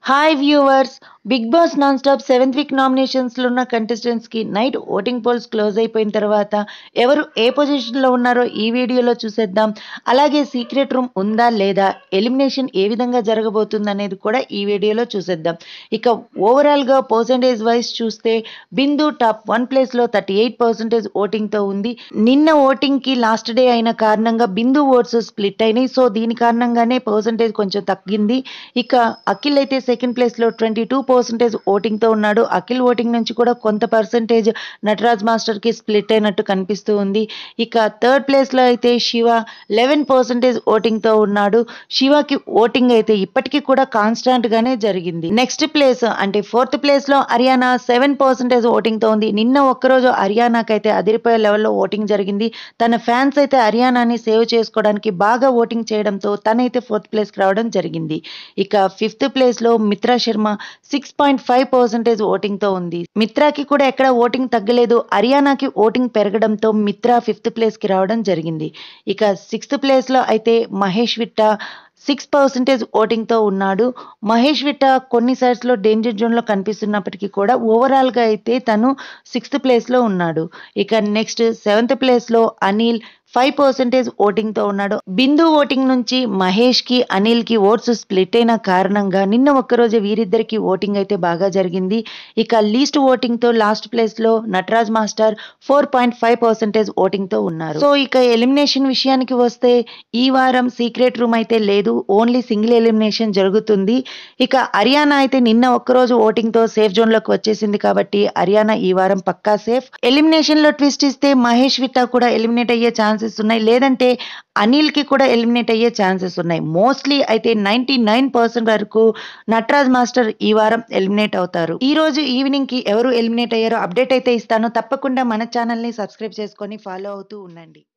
hi viewers Bigg Boss non stop seventh week నామినేషన్స్లో ఉన్న కంటెస్టెంట్స్కి నైట్ ఓటింగ్ పోల్స్ క్లోజ్ అయిపోయిన తర్వాత ఎవరు ఏ పొజిషన్లో ఉన్నారో ఈ వీడియోలో చూసేద్దాం అలాగే సీక్రెట్ రూమ్ ఉందా లేదా ఎలిమినేషన్ ఏ విధంగా జరగబోతుంది అనేది కూడా ఈ వీడియోలో చూసేద్దాం ఇక ఓవరాల్గా పర్సంటేజ్ వైజ్ చూస్తే బిందు టాప్ వన్ ప్లేస్లో థర్టీ ఎయిట్ పర్సెంటేజ్ ఓటింగ్తో ఉంది నిన్న ఓటింగ్కి లాస్ట్ డే అయిన కారణంగా బిందు ఓట్స్ స్ప్లిట్ అయినాయి సో దీని కారణంగానే పర్సంటేజ్ కొంచెం తగ్గింది ఇక అఖిల్ అయితే సెకండ్ ప్లేస్లో ట్వంటీ టూ పర్సెంటేజ్ ఓటింగ్తో ఉన్నాడు అఖిల్ ఓటింగ్ నుంచి కూడా కొంత పర్సంటేజ్ నటరాజ్ మాస్టర్కి స్ప్లిట్ అయినట్టు కనిపిస్తూ ఉంది ఇక థర్డ్ ప్లేస్లో అయితే శివ లెవెన్ పర్సెంటేజ్ ఓటింగ్తో ఉన్నాడు శివకి ఓటింగ్ అయితే ఇప్పటికీ కూడా కాన్స్టాంట్గానే జరిగింది నెక్స్ట్ ప్లేస్ అంటే ఫోర్త్ ప్లేస్లో హర్యానా సెవెన్ పర్సెంటేజ్ ఓటింగ్తో ఉంది నిన్న ఒక్కరోజు హర్యానాకి అయితే అదిరిపోయే లెవెల్లో ఓటింగ్ జరిగింది తన ఫ్యాన్స్ అయితే హర్యానాని సేవ్ చేసుకోవడానికి బాగా ఓటింగ్ చేయడంతో తనైతే ఫోర్త్ ప్లేస్కి రావడం జరిగింది ఇక ఫిఫ్త్ ప్లేస్లో Mitra Sharma six point five percentage ఓటింగ్తో ఉంది మిత్రాకి కూడా ఎక్కడ ఓటింగ్ తగ్గలేదు హర్యానాకి ఓటింగ్ పెరగడంతో మిత్రా ఫిఫ్త్ ప్లేస్కి రావడం జరిగింది ఇక సిక్స్త్ ప్లేస్లో అయితే మహేష్ విట్ట సిక్స్ పర్సెంటేజ్ ఓటింగ్తో ఉన్నాడు మహేష్ విట్ట కొన్ని సైడ్స్లో డేంజర్ జోన్లో కనిపిస్తున్నప్పటికీ కూడా ఓవరాల్గా అయితే తను సిక్స్త్ ప్లేస్లో ఉన్నాడు ఇక నెక్స్ట్ సెవెంత్ ప్లేస్లో అనిల్ ఫైవ్ పర్సెంటేజ్ ఓటింగ్తో ఉన్నాడు బిందు ఓటింగ్ నుంచి మహేష్కి అనిల్కి ఓట్స్ స్ప్లిట్ అయిన కారణంగా నిన్న ఒక్కరోజు వీరిద్దరికి ఓటింగ్ అయితే బాగా జరిగింది ఇక లీస్ట్ ఓటింగ్తో లాస్ట్ ప్లేస్లో Nataraj master four point five percentage ఓటింగ్తో ఉన్నారు సో ఇక ఎలిమినేషన్ విషయానికి వస్తే ఈ వారం సీక్రెట్ రూమ్ అయితే లేదు ఓన్లీ సింగిల్ ఎలిమినేషన్ జరుగుతుంది ఇక హర్యానా అయితే నిన్న ఒక్కరోజు ఓటింగ్తో సేఫ్ జోన్లోకి వచ్చేసింది కాబట్టి హర్యానా ఈ వారం పక్కా సేఫ్ ఎలిమినేషన్లో ట్విస్ట్ ఇస్తే మహేష్ విట్టా కూడా ఎలిమినేట్ అయ్యే ఛాన్సెస్ ఉన్నాయి లేదంటే అనిల్కి కూడా ఎలిమినేట్ అయ్యే ఛాన్సెస్ ఉన్నాయి మోస్ట్లీ అయితే నైంటీ నైన్ పర్సెంట్ వరకు నటరాజ్ మాస్టర్ ఈ వారం ఎలిమినేట్ అవుతారు ఈ రోజు ఈవినింగ్ కి ఎవరు ఎలిమినేట్ అయ్యారో అప్డేట్ అయితే ఇస్తాను తప్పకుండా మన ఛానల్ని సబ్స్క్రైబ్ చేసుకొని ఫాలో అవుతూ ఉండండి